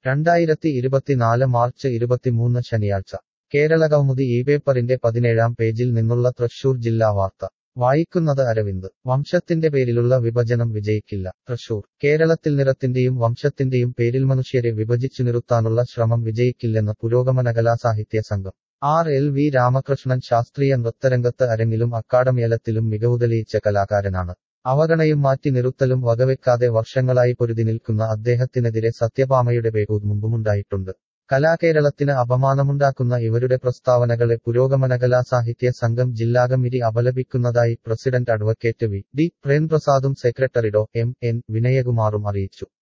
രണ്ടായിരത്തി ഇരുപത്തിനാല് മാർച്ച് ഇരുപത്തിമൂന്ന് ശനിയാഴ്ച കേരളകൗമുദി ഈ പേപ്പറിന്റെ പതിനേഴാം പേജിൽ നിന്നുള്ള തൃശൂർ ജില്ലാ വാർത്ത വായിക്കുന്നത് അരവിന്ദ് വംശത്തിന്റെ പേരിലുള്ള വിഭജനം വിജയിക്കില്ല തൃശൂർ കേരളത്തിൽ നിറത്തിന്റെയും വംശത്തിന്റെയും പേരിൽ മനുഷ്യരെ വിഭജിച്ചു നിർത്താനുള്ള ശ്രമം വിജയിക്കില്ലെന്ന് പുരോഗമന കലാസാഹിത്യ സംഘം ആർ എൽ വി രാമകൃഷ്ണൻ ശാസ്ത്രീയ നൃത്തരംഗത്ത് അരങ്ങിലും അക്കാഡമിയലത്തിലും മികവു തെളിയിച്ച കലാകാരനാണ് അവഗണയും മാറ്റി നിർത്തലും വകവെക്കാതെ വർഷങ്ങളായി പൊരുതി നിൽക്കുന്ന അദ്ദേഹത്തിനെതിരെ സത്യഭാമയുടെ പേകൂത് മുമ്പുമുണ്ടായിട്ടുണ്ട് കലാകേരളത്തിന് അപമാനമുണ്ടാക്കുന്ന ഇവരുടെ പ്രസ്താവനകളെ പുരോഗമന കലാസാഹിത്യ സംഘം ജില്ലാ കമ്മിറ്റി അപലപിക്കുന്നതായി പ്രസിഡന്റ് അഡ്വക്കേറ്റ് വി ഡി പ്രേംപ്രസാദും സെക്രട്ടറി ഡോ എം എൻ വിനയകുമാറും അറിയിച്ചു